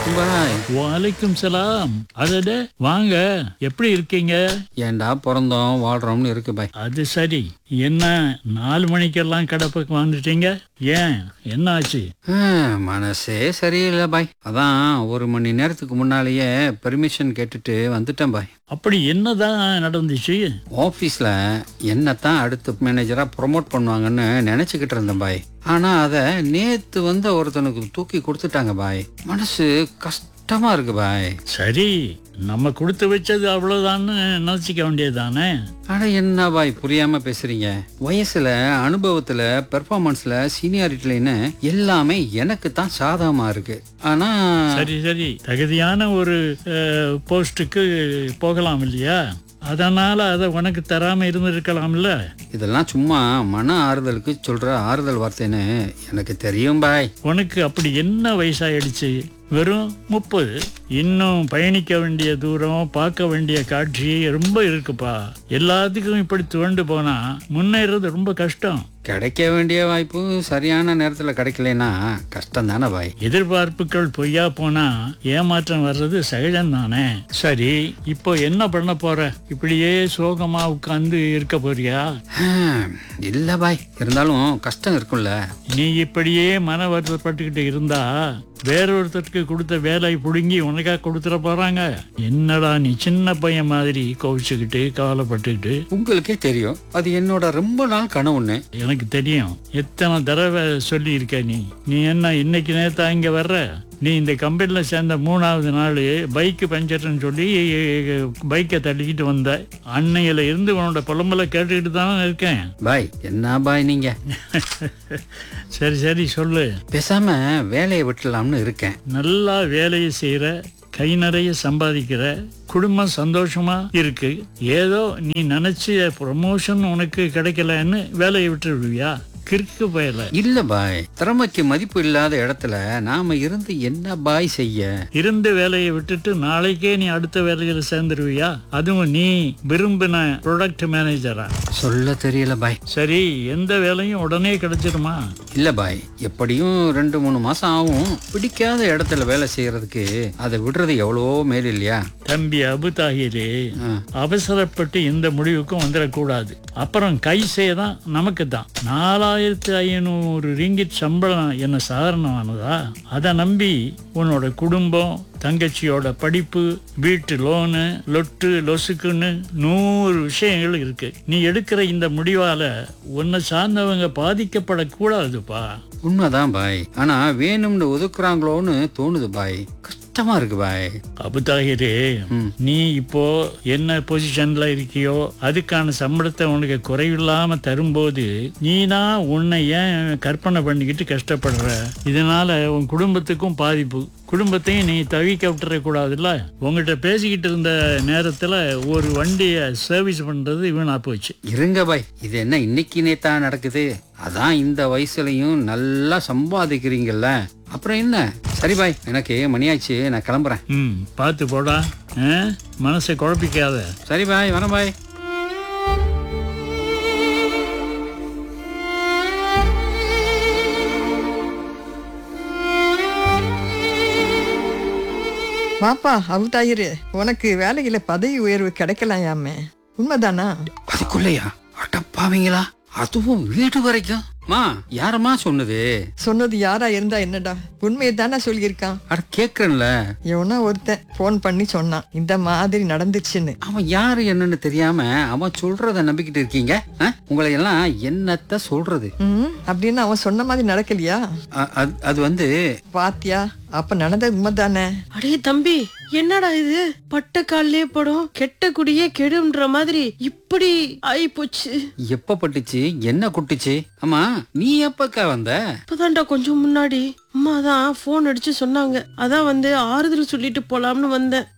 பாய் வலைக்கும் சலாம் அதட வாங்க எப்படி இருக்கீங்க ஏன்டா பிறந்தோம் வாழ்றோம்னு இருக்கு பாய் அது சரி என்ன நாலு மணிக்கெல்லாம் கடை பக்கம் வந்துட்டீங்க ஏன் என்ன ஆச்சு ஆ, மனசே சரியில்லை பாய் அதான் ஒரு மணி நேரத்துக்கு முன்னாலேயே பெர்மிஷன் கேட்டுட்டு வந்துட்டேன் பாய் அப்படி என்னதான் நடந்துச்சு ஆஃபீஸில் என்னத்தான் அடுத்த மேனேஜராக ப்ரொமோட் பண்ணுவாங்கன்னு நினச்சிக்கிட்டு இருந்தேன் பாய் ஆனால் அதை நேற்று வந்து ஒருத்தனுக்கு தூக்கி கொடுத்துட்டாங்க பாய் மனசு கஷ்டமாக இருக்கு பாய் சரி நம்ம கொடுத்து வச்சது அவ்வளவுதான்னு நினைச்சிக்க வேண்டியதுதானே அட என்ன பாய் புரியாம பேசுறீங்க வயசுல அனுபவத்துல பெர்ஃபார்மன்ஸ்ல சீனியாரிட்டிலன்னு எல்லாமே எனக்கு தான் சாதகமா இருக்கு ஆனா சரி சரி தகுதியான ஒரு அஹ், போஸ்ட்டுக்கு போகலாம் இல்லையா அதனால அதை உனக்கு தராம இருந்திருக்கலாம்ல இதெல்லாம் சும்மா மன ஆறுதலுக்கு சொல்ற ஆறுதல் வார்த்தைன்னு எனக்கு தெரியும் பாய் உனக்கு அப்படி என்ன வயசாயிடுச்சு வெறும் முப்பது இன்னும் பயணிக்க வேண்டிய தூரம் பார்க்க வேண்டிய காட்சி ரொம்ப இருக்குப்பா எல்லாத்துக்கும் இப்படி துவண்டு போனா முன்னேறது ரொம்ப கஷ்டம் கிடைக்க வேண்டிய வாய்ப்பு சரியான நேரத்துல கிடைக்கலனா கஷ்டம் தானே பாய் எதிர்பார்ப்புகள் பொய்யா போனா ஏமாற்றம் வர்றது சகஜம் தானே சரி இப்போ என்ன பண்ண போற இப்படியே சோகமா உட்கார்ந்து இருக்க போறியா ஹம், இல்ல பாய் இருந்தாலும் கஷ்டம் இருக்கும்ல நீ இப்படியே மன வருத்தப்பட்டுக்கிட்டு இருந்தா வேறொருத்தருக்கு கொடுத்த வேலை புடுங்கி உனக்கா கொடுத்துட போறாங்க என்னடா நீ சின்ன பையன் மாதிரி கோவிச்சுக்கிட்டு கவலைப்பட்டுக்கிட்டு உங்களுக்கே தெரியும் அது என்னோட ரொம்ப நாள் கனவுன்னு எனக்கு தெரியும் எத்தனை தடவை சொல்லி இருக்க நீ நீ என்ன இன்னைக்கு நேத்தா இங்க வர்ற நீ இந்த கம்பெனில சேர்ந்த மூணாவது நாள் பைக்கு பஞ்சர்னு சொல்லி பைக்கை தள்ளிக்கிட்டு வந்த அன்னையில இருந்து உன்னோட புலம்பல கேட்டுக்கிட்டு தானே இருக்கேன் பாய் என்ன பாய் நீங்க சரி சரி சொல்லு பேசாம வேலையை விட்டுலாம்னு இருக்கேன் நல்லா வேலையை செய்யற கை நிறைய சம்பாதிக்கிற குடும்பம் சந்தோஷமா இருக்கு ஏதோ நீ நினைச்ச ப்ரமோஷன் உனக்கு கிடைக்கலன்னு வேலையை விட்டுடுவியா கிறுக்கு பயல இல்ல பாய் திறமைக்கு மதிப்பு இல்லாத இடத்துல நாம இருந்து என்ன பாய் செய்ய இருந்த வேலையை விட்டுட்டு நாளைக்கே நீ அடுத்த வேலையில சேர்ந்துருவியா அதுவும் நீ விரும்பின ப்ரொடக்ட் மேனேஜரா சொல்ல தெரியல பாய் சரி எந்த வேலையும் உடனே கிடைச்சிருமா இல்ல பாய் எப்படியும் ரெண்டு மூணு மாசம் ஆகும் பிடிக்காத இடத்துல வேலை செய்யறதுக்கு அதை விடுறது எவ்வளவோ மேல் இல்லையா தம்பி அபு தாகிரே ஆ. அவசரப்பட்டு இந்த முடிவுக்கும் வந்துடக்கூடாது அப்புறம் கை சேதம் நமக்கு தான் நாலாயிரத்தி ஐநூறு ரிங்கிட் சம்பளம் என்ன சாதாரணமானதா அதை நம்பி உன்னோட குடும்பம் தங்கச்சியோட படிப்பு வீட்டு லோனு லொட்டு லொசுக்குன்னு நூறு விஷயங்கள் இருக்கு நீ எடுக்கிற இந்த முடிவால உன்னை சார்ந்தவங்க பாதிக்கப்படக்கூடாதுப்பா உண்மைதான் பாய் ஆனா வேணும்னு ஒதுக்குறாங்களோன்னு தோணுது பாய் கஷ்டமா இருக்கு பாய் அபுதாகிரே ம். நீ இப்போ என்ன பொசிஷன்ல இருக்கியோ அதுக்கான சம்பளத்தை உனக்கு குறைவில்லாம தரும்போது நீனா உன்னை ஏன் கற்பனை பண்ணிக்கிட்டு கஷ்டப்படுற இதனால உன் குடும்பத்துக்கும் பாதிப்பு குடும்பத்தையும் நீ தவிக்க விட்டுறக்கூடாதுல்ல உங்ககிட்ட பேசிக்கிட்டு இருந்த நேரத்துல ஒரு வண்டியை சர்வீஸ் பண்றது வீணா போச்சு இருங்க பாய் இது என்ன இன்னைக்கு நேத்தா நடக்குது அதான் இந்த வயசுலயும் நல்லா சம்பாதிக்கிறீங்கல்ல அப்புறம் என்ன சரி பாய் எனக்கு மணியாச்சு நான் கிளம்புறேன் ம் பார்த்து போடா ஆ? மனசை குழப்பிக்காத சரி பாய் வரேன் பாய் வாப்பா அவுதாயிரு உனக்கு வேலையில பதவி உயர்வு கிடைக்கலையாமே உண்மைதானா அதுக்குள்ளயா அடப்பாவீங்களா அதுவும் வீடு வரைக்கும் மா யாரம்மா சொன்னது சொன்னது யாரா இருந்தா என்னடா உண்மையை தானே சொல்லியிருக்கான் அட கேக்குறேன்ல எவனோ ஒருத்தன் ஃபோன் பண்ணி சொன்னான் இந்த மாதிரி நடந்துச்சுன்னு அவன் யாரு என்னன்னு தெரியாம அவன் சொல்றத நம்பிக்கிட்டு இருக்கீங்க ஆ? உங்களை எல்லாம் என்னத்த சொல்றது ம் அப்படின்னு அவன் சொன்ன மாதிரி நடக்கலையா அ- அது- அது வந்து பாத்தியா அப்ப நடந்தது உண்மைதானே அடே தம்பி என்னடா இது பட்ட கால்லே படும் கெட்ட குடியே கெடுன்ற மாதிரி இப்படி ஆயி போச்சு எப்ப பட்டுச்சு என்ன குட்டுச்சு ஆமா நீ எப்பக்கா வந்த இப்பதான்டா கொஞ்சம் முன்னாடி அம்மா தான் போன் அடிச்சு சொன்னாங்க அதான் வந்து ஆறுதல் சொல்லிட்டு போலாம்னு வந்தேன்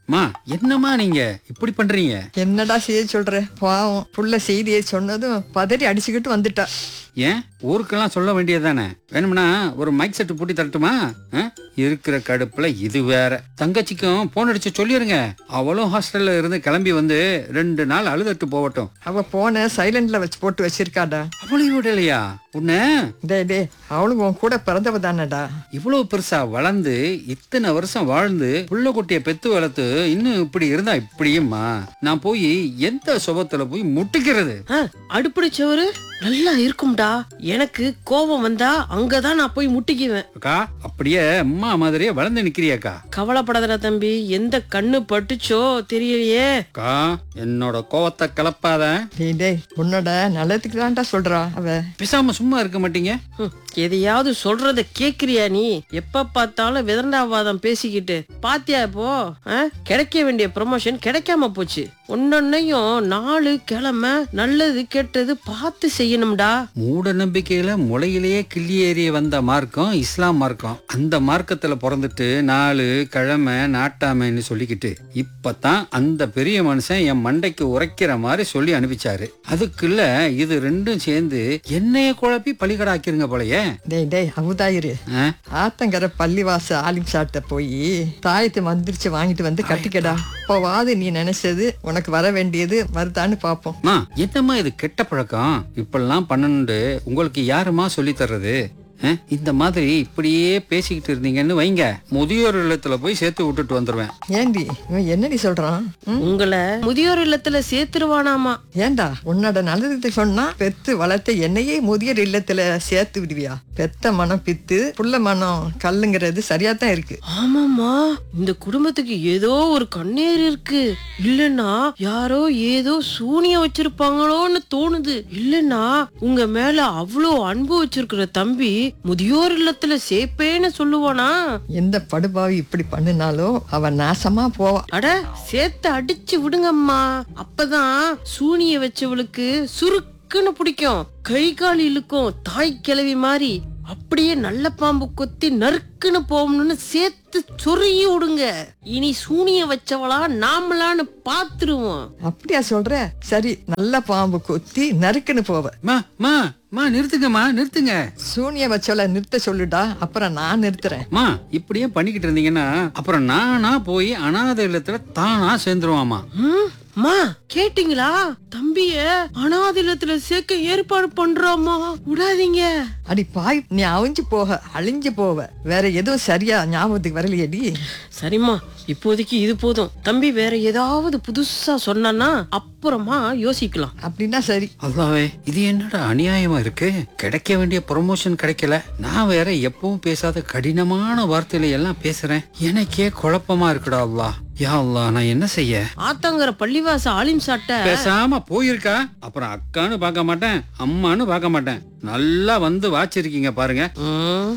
மா என்னம்மா நீங்க இப்படி பண்றீங்க என்னடா செய்ய சொல்ற பாவம் புள்ள செய்தியை சொன்னதும் பதறி அடிச்சுக்கிட்டு வந்துட்டா ஏன் ஊருக்கெல்லாம் சொல்ல வேண்டியதுதானே வேணும்னா ஒரு மைக் செட்டு பூட்டி தரட்டுமா ஆ? இருக்கிற கடுப்புல இது வேற தங்கச்சிக்கும் போன் அடிச்சு சொல்லிருங்க அவளும் ஹாஸ்டல்ல இருந்து கிளம்பி வந்து ரெண்டு நாள் அழுதட்டு போகட்டும் அவ போன சைலண்ட்ல வச்சு போட்டு வச்சிருக்காடா அவளையும் விடலையா உன்ன டே டே அவளும் உன் கூட பிறந்தவ தானடா இவ்வளவு பெருசா வளர்ந்து இத்தனை வருஷம் வாழ்ந்து புள்ள குட்டிய பெத்து வளர்த்து இன்னும் இப்படி இருந்தா இப்படியுமா நான் போய் எந்த சுபத்துல போய் முட்டிக்கிறது ஆ, அடுப்படி சோறு நல்லா இருக்கும்டா எனக்கு கோபம் வந்தா அங்கதான் நான் போய் முட்டிக்குவேன் அக்கா அப்படியே அம்மா மாதிரியே வளர்ந்து நிக்கிறியாக்கா கவலைப்படாதடா தம்பி எந்த கண்ணு பட்டுச்சோ தெரியலையே அக்கா என்னோட கோவத்தை கிளப்பாத டேய் டேய் உன்னோட நல்லதுக்கு தான்டா சொல்றா அவ பேசாம சும்மா இருக்க மாட்டீங்க ஹம், எதையாவது சொல்றத கேக்குறியா நீ எப்ப பார்த்தாலும் விதண்டாவாதம் பேசிக்கிட்டு பாத்தியா இப்போ ஆ? கிடைக்க வேண்டிய ப்ரமோஷன் கிடைக்காம போச்சு ஒன்னொன்னையும் நாலு கிழமை நல்லது கெட்டது பார்த்து செய்யணும்டா மூட நம்பிக்கையில முளையிலேயே கிள்ளி ஏறிய வந்த மார்க்கம் இஸ்லாம் மார்க்கம் அந்த மார்க்கத்துல பிறந்துட்டு நாலு கிழமை நாட்டாமைன்னு சொல்லிக்கிட்டு இப்பதான் அந்த பெரிய மனுஷன் என் மண்டைக்கு உரைக்கிற மாதிரி சொல்லி அனுப்பிச்சாரு அதுக்குள்ள இது ரெண்டும் சேர்ந்து என்னைய குழப்பி பலிகடாக்கிருங்க போலயே டேய் டேய் அவுதாயிரு ஆ? ஆத்தங்கர பள்ளிவாச ஆலிம் சாட்ட போய் தாயத்தை மந்திரிச்சு வாங்கிட்டு வந்து கட்டிக்கடா இப்போவாது நீ நினைச்சது உனக்கு வர வேண்டியது வருதான்னு பாப்போம் அம்மா என்னம்மா இது கெட்ட பழக்கம் இப்படிலாம் பண்ணணுண்டு உங்களுக்கு யாருமா சொல்லி தர்றது ஆ? இந்த மாதிரி இப்படியே பேசிக்கிட்டு இருந்தீங்கன்னு வைங்க முதியோர் இல்லத்துல போய் சேர்த்து விட்டுட்டு வந்துருவேன் ஏண்டி இவன் என்னடி சொல்றான் ம்? உங்களை முதியோர் இல்லத்துல சேர்த்துருவானாமா ஏண்டா உன்னோட நல்லதுக்கு சொன்னா பெத்து வளர்த்த என்னையே முதியோர் இல்லத்துல சேர்த்து விடுவியா பெத்த மனம் பித்து புள்ள மனம் கல்லுங்கிறது சரியா தான் இருக்கு ஆமாமா இந்த குடும்பத்துக்கு ஏதோ ஒரு கண்ணீர் இருக்கு இல்லனா யாரோ ஏதோ சூனியம் வச்சிருப்பாங்களோன்னு தோணுது இல்லனா உங்க மேல அவ்வளோ அன்பு வச்சிருக்கிற தம்பி முதியோர் இல்லத்துல சேப்பேன்னு சொல்லுவானா எந்த படுபாவி இப்படி பண்ணினாலும் அவன் நாசமா போவா அட சேர்த்து அடிச்சு விடுங்கம்மா அப்பதான் சூனிய வச்சவளுக்கு சுருக்குன்னு பிடிக்கும் கை கால் இழுக்கும் தாய் கிழவி மாதிரி அப்படியே நல்ல பாம்பு கொத்தி நறுக்குன்னு போகணும்னு சேர்த்து சொருகி விடுங்க இனி சூனிய வச்சவளா நாமளான்னு பாத்துருவோம் அப்படியா சொல்ற சரி நல்ல பாம்பு கொத்தி நறுக்குன்னு போவ மா மா மா நிறுத்துங்கம்மா நிறுத்துங்க சூனிய வச்சவள நிறுத்த சொல்லுடா அப்புறம் நான் நிறுத்துறேன் மா இப்படியே பண்ணிக்கிட்டு இருந்தீங்கன்னா அப்புறம் நானா போய் அனாதை இல்லத்துல தானா சேர்ந்துருவாமா ம், அம்மா கேட்டீங்களா தம்பிய அனாதிலத்துல சேர்க்க ஏற்பாடு பண்றோமா விடாதீங்க அடி பாய் நீ அவிஞ்சு போக அழிஞ்சு போவ வேற எதுவும் சரியா ஞாபகத்துக்கு வரலையேடி சரிம்மா இப்போதைக்கு இது போதும் தம்பி வேற ஏதாவது புதுசா சொன்னான்னா அப்புறமா யோசிக்கலாம் அப்படின்னா சரி அல்லாவே இது என்னடா அநியாயமா இருக்கு கிடைக்க வேண்டிய ப்ரொமோஷன் கிடைக்கல நான் வேற எப்பவும் பேசாத கடினமான வார்த்தையில எல்லாம் பேசுறேன் எனக்கே குழப்பமா இருக்குடா அல்லா யா அல்லா நான் என்ன செய்ய ஆத்தங்கர பள்ளிவாச ஆலிம் சாட்ட பேசாம போயிருக்கா அப்புறம் அக்கான்னு பார்க்க மாட்டேன் அம்மான்னு பார்க்க மாட்டேன் நல்லா வந்து வாச்சிருக்கீங்க பாருங்க ம்,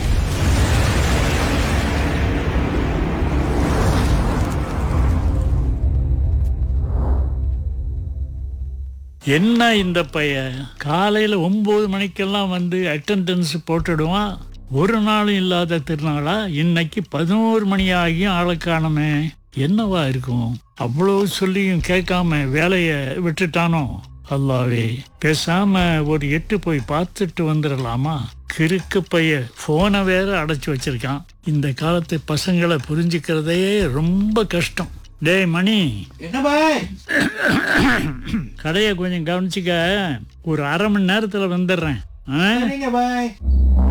என்ன இந்த பையன் காலையில் ஒம்பது மணிக்கெல்லாம் வந்து அட்டெண்டன்ஸ் போட்டுடுவான் ஒரு நாளும் இல்லாத திருநாளா இன்னைக்கு பதினோரு மணி ஆகியும் ஆளை காணுமே என்னவா இருக்கும் அவ்வளோ சொல்லியும் கேட்காம வேலையை விட்டுட்டானோ அல்லாவே பேசாம ஒரு எட்டு போய் பார்த்துட்டு வந்துடலாமா கிறுக்கு பைய போனை வேற அடைச்சு வச்சிருக்கான் இந்த காலத்து பசங்களை புரிஞ்சுக்கிறதே ரொம்ப கஷ்டம் டேய் மணி என்ன பாய் கடையை கொஞ்சம் கவனிச்சுக்க ஒரு அரை மணி நேரத்துல வந்துடுறேன் ஆ? பாய்